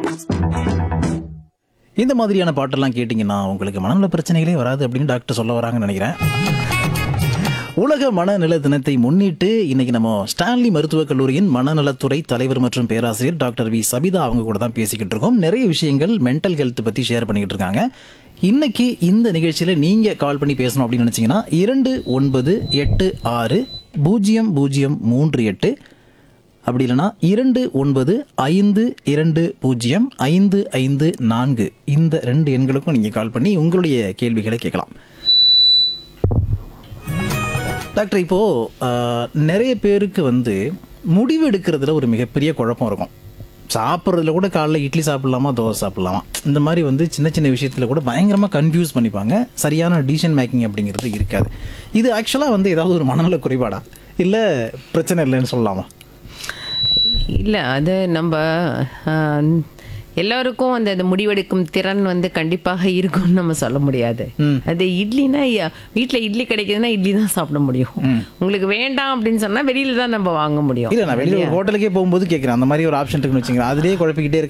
இந்த மாதிரியான பாட்டெல்லாம் கேட்டிங்கன்னா உங்களுக்கு மனநல பிரச்சனைகளே வராது அப்படின்னு டாக்டர் சொல்ல வராங்கன்னு நினைக்கிறேன் உலக மனநல தினத்தை முன்னிட்டு இன்னைக்கு நம்ம ஸ்டான்லி மருத்துவக் கல்லூரியின் மனநலத்துறை தலைவர் மற்றும் பேராசிரியர் டாக்டர் வி சபிதா அவங்க கூட தான் பேசிக்கிட்டு இருக்கோம் நிறைய விஷயங்கள் மென்டல் ஹெல்த் பத்தி ஷேர் பண்ணிக்கிட்டு இருக்காங்க இன்னைக்கு இந்த நிகழ்ச்சியில நீங்க கால் பண்ணி பேசணும் அப்படின்னு நினைச்சீங்கன்னா இரண்டு ஒன்பது எட்டு ஆறு பூஜ்ஜியம் பூஜ்ஜியம் மூன்று எட்டு அப்படி இல்லைன்னா இரண்டு ஒன்பது ஐந்து இரண்டு பூஜ்ஜியம் ஐந்து ஐந்து நான்கு இந்த ரெண்டு எண்களுக்கும் நீங்கள் கால் பண்ணி உங்களுடைய கேள்விகளை கேட்கலாம் டாக்டர் இப்போ ஆஹ், நிறைய பேருக்கு வந்து முடிவு எடுக்கிறதுல ஒரு மிகப்பெரிய குழப்பம் இருக்கும் சாப்பிட்றதுல கூட காலைல இட்லி சாப்பிடலாமா தோசை சாப்பிடலாமா இந்த மாதிரி வந்து சின்ன சின்ன விஷயத்தில் கூட பயங்கரமாக கன்ஃபியூஸ் பண்ணிப்பாங்க சரியான டிசிஷன் மேக்கிங் அப்படிங்கிறது இருக்காது இது ஆக்சுவலாக வந்து ஏதாவது ஒரு மனநல குறைபாடா இல்லை பிரச்சனை இல்லைன்னு சொல்லலாமா இல்லை அது நம்ம ஆஹ், எல்லாருக்கும் அந்த அந்த முடிவெடுக்கும் திறன் வந்து கண்டிப்பாக இருக்கும்னு நம்ம சொல்ல முடியாது அது இட்லினா ய- வீட்ல இட்லி கிடைக்குதுன்னா இட்லி தான் சாப்பிட முடியும் உங்களுக்கு வேண்டாம் அப்படின்னு சொன்னா வெளியில தான் நம்ம வாங்க முடியும் இல்ல நான் வெளியில ஒரு ஹோட்டலுக்கே போகும்போது கேட்குறேன் அந்த மாதிரி ஒரு ஆப்ஷன் இருக்குன்னு வச்சுங்க அதுலயே குழப்பிக்கிட்டே இருக்கு